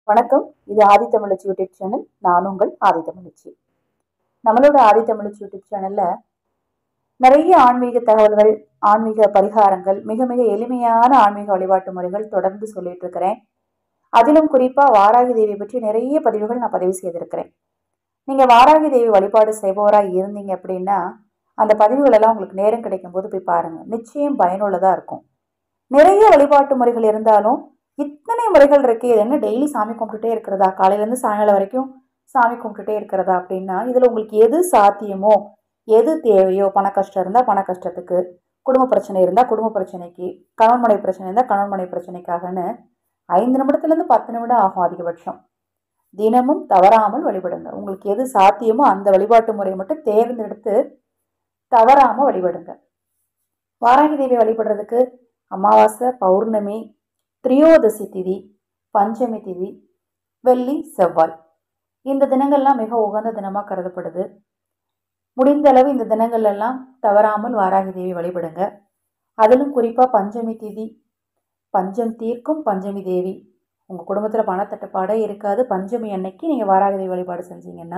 வணக்கம் இது ஆதி தமிழச்சி YouTube channel நான் உங்கள் ஆதி தமிழச்சி நம்மளோட ஆதி தமிழச்சி யூடியூப் சேனல்ல நிறைய ஆன்மீக தகவல்கள் ஆன்மீக பரிகாரங்கள் மிக மிக எளிமையான ஆன்மீக வழிபாட்டு முறைகள் தொடர்ந்து சொல்லிட்டு இருக்கிறேன் அதிலும் குறிப்பா வாராகி தேவி பற்றி நிறைய பதிவுகள் நான் பதிவு செய்திருக்கிறேன் நீங்க வாராகி தேவி வழிபாடு செய்பவராக இருந்தீங்க அப்படின்னா அந்த பதிவுகள் எல்லாம் உங்களுக்கு நேரம் கிடைக்கும் போது போய் பாருங்க நிச்சயம் பயனுள்ளதா இருக்கும் நிறைய வழிபாட்டு முறைகள் இருந்தாலும் இத்தனை முறைகள் இருக்கு இது என்ன டெய்லி சாமி கும்பிட்டுட்டே இருக்கிறதா காலையிலேருந்து சாயங்காலம் வரைக்கும் சாமி கும்பிட்டுட்டே இருக்கிறதா அப்படின்னா இதில் உங்களுக்கு எது சாத்தியமோ எது தேவையோ பண கஷ்டம் இருந்தால் பண கஷ்டத்துக்கு குடும்ப பிரச்சனை இருந்தால் குடும்ப பிரச்சனைக்கு கணவன்மனை பிரச்சனை இருந்தால் கணவன்மனை பிரச்சனைக்காகன்னு ஐந்து நிமிடத்துலேருந்து பத்து நிமிடம் ஆகும் அதிகபட்சம் தினமும் தவறாமல் வழிபடுங்க உங்களுக்கு எது சாத்தியமோ அந்த வழிபாட்டு முறையை மட்டும் தேர்ந்தெடுத்து தவறாமல் வழிபடுங்க வாராகி தேவி வழிபடுறதுக்கு அமாவாசை பௌர்ணமி திரியோதசி திதி பஞ்சமி திதி வெள்ளி செவ்வாய் இந்த தினங்கள்லாம் மிக உகந்த தினமாக கருதப்படுது முடிந்த அளவு இந்த தினங்கள் எல்லாம் தவறாமல் வாராகி தேவி வழிபடுங்க அதிலும் குறிப்பாக பஞ்சமி திதி பஞ்சம் தீர்க்கும் பஞ்சமி தேவி உங்கள் குடும்பத்தில் பணத்தட்டுப்பாடே இருக்காது பஞ்சமி அன்னைக்கு நீங்கள் வாராகி தேவி வழிபாடு செஞ்சீங்கன்னா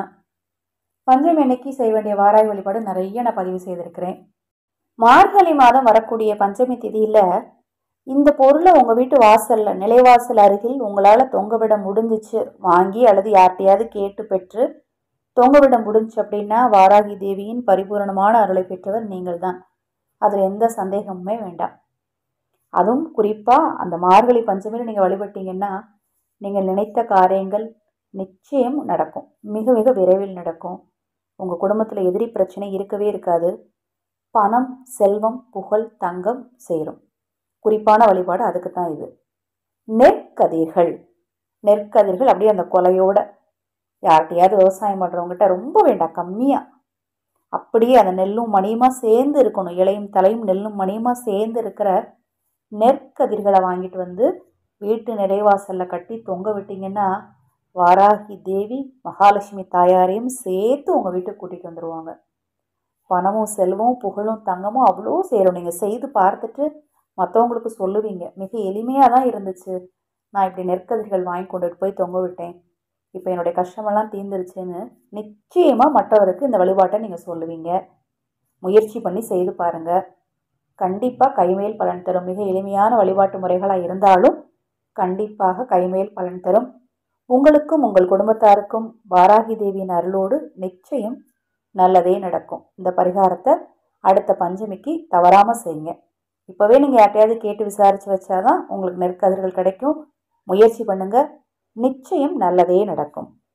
பஞ்சமி அன்னைக்கு செய்ய வேண்டிய வாராகி வழிபாடு நிறைய நான் பதிவு செய்திருக்கிறேன் மார்கழி மாதம் வரக்கூடிய பஞ்சமி திதியில் இந்த பொருளை உங்கள் வீட்டு வாசலில் நிலைவாசல் அருகில் உங்களால் தொங்கவிட முடிஞ்சிச்சு வாங்கி அல்லது யார்கிட்டையாவது கேட்டு பெற்று தொங்கவிட முடிஞ்சு அப்படின்னா வாராகி தேவியின் பரிபூரணமான அருளை பெற்றவர் நீங்கள் தான் அதில் எந்த சந்தேகமுமே வேண்டாம் அதுவும் குறிப்பாக அந்த மார்கழி பஞ்சமியில் நீங்கள் வழிபட்டீங்கன்னா நீங்கள் நினைத்த காரியங்கள் நிச்சயம் நடக்கும் மிக மிக விரைவில் நடக்கும் உங்கள் குடும்பத்தில் எதிரி பிரச்சனை இருக்கவே இருக்காது பணம் செல்வம் புகழ் தங்கம் சேரும் குறிப்பான வழிபாடு அதுக்கு தான் இது நெற்கதிர்கள் நெற்கதிர்கள் அப்படியே அந்த கொலையோட யார்கிட்டயாவது விவசாயம் பண்ணுறவங்ககிட்ட ரொம்ப வேண்டாம் கம்மியாக அப்படியே அந்த நெல்லும் மணியுமா சேர்ந்து இருக்கணும் இலையும் தலையும் நெல்லும் மணியுமா சேர்ந்து இருக்கிற நெற்கதிர்களை வாங்கிட்டு வந்து வீட்டு நிறைவாசலில் கட்டி தொங்க விட்டீங்கன்னா வாராகி தேவி மகாலட்சுமி தாயாரையும் சேர்த்து உங்கள் வீட்டுக்கு கூட்டிகிட்டு வந்துடுவாங்க பணமும் செல்வமும் புகழும் தங்கமும் அவ்வளோ சேரும் நீங்கள் செய்து பார்த்துட்டு மற்றவங்களுக்கு சொல்லுவீங்க மிக எளிமையாக தான் இருந்துச்சு நான் இப்படி நெற்கதிர்கள் வாங்கி கொண்டுட்டு போய் தொங்க விட்டேன் இப்போ என்னுடைய கஷ்டமெல்லாம் தீர்ந்துருச்சுன்னு நிச்சயமாக மற்றவருக்கு இந்த வழிபாட்டை நீங்கள் சொல்லுவீங்க முயற்சி பண்ணி செய்து பாருங்கள் கண்டிப்பாக கைமேல் பலன் தரும் மிக எளிமையான வழிபாட்டு முறைகளாக இருந்தாலும் கண்டிப்பாக கைமேல் பலன் தரும் உங்களுக்கும் உங்கள் குடும்பத்தாருக்கும் வாராகி தேவியின் அருளோடு நிச்சயம் நல்லதே நடக்கும் இந்த பரிகாரத்தை அடுத்த பஞ்சமிக்கு தவறாமல் செய்யுங்க இப்போவே நீங்கள் யார்ட்டையாவது கேட்டு விசாரித்து வச்சாதான் உங்களுக்கு நெற்கதிர்கள் கிடைக்கும் முயற்சி பண்ணுங்க நிச்சயம் நல்லதே நடக்கும்